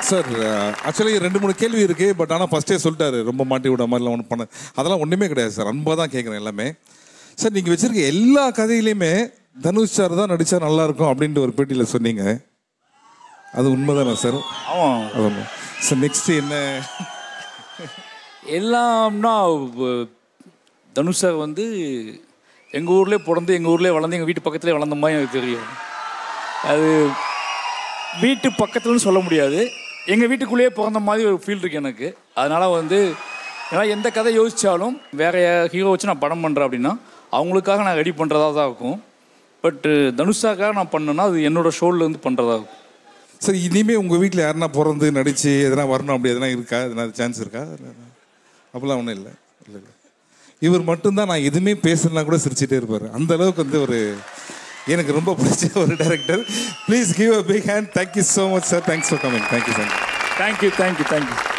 sir actually ரெண்டு மூணு கேள்வி இருக்கு பட் ஆனால் ஃபர்ஸ்டே சொல்லிட்டாரு ரொம்ப மாட்டி விட மாதிரிலாம் ஒன்றும் பண்ண அதெல்லாம் ஒன்றுமே கிடையாது சார் அன்பாக தான் கேட்குறேன் எல்லாமே சார் நீங்கள் வச்சிருக்க எல்லா கதையிலையுமே தனுஷ் சார் தான் நடித்தா நல்லா இருக்கும் அப்படின்ட்டு ஒரு பேட்டியில் சொன்னீங்க அது உண்மைதானே சார் ஆமாம் அது உண்மை சார் நெக்ஸ்ட் என்ன எல்லாம்னா வ- தனுஷ் சார் வந்து எங்கள் ஊர்லேயே பிறந்து எங்கள் ஊர்லேயே வளர்ந்து எங்கள் வீட்டு பக்கத்துலேயே வளர்ந்த மாதிரி எனக்கு தெரியும் அது வீட்டு பக்கத்துலன்னு சொல்ல முடியாது எங்கள் வீட்டுக்குள்ளேயே பிறந்த மாதிரி ஒரு ஃபீல் இருக்கு எனக்கு அதனால் வந்து ஏன்னா எந்த கதை யோசித்தாலும் வேற ஹீரோ வச்சு நான் படம் பண்ணுறேன் அப்படின்னா அவங்களுக்காக நான் ரெடி பண்ணுறதா தான் இருக்கும் பட்டு தனுஷாக்காக நான் பண்ணேன்னா அது என்னோட ஷோல்ல இருந்து பண்ணுறதா இருக்கும் சார் இனிமே உங்கள் வீட்டில் யாருன்னா பிறந்து நடித்து எதனா வரணும் அப்படி எதனா இருக்கா எதனா சான்ஸ் இருக்கா அப்படிலாம் ஒன்றும் இல்லை இல்லை இல்லை இவர் மட்டும்தான் நான் எதுவுமே பேசலனா கூட சிரிச்சிட்டே இருப்பார் அந்த அளவுக்கு வந்து ஒரு எனக்கு ரொம்ப பிடிச்ச ஒரு director please give a big hand thank you so much sir thanks for coming thank you sir thank you thank you thank you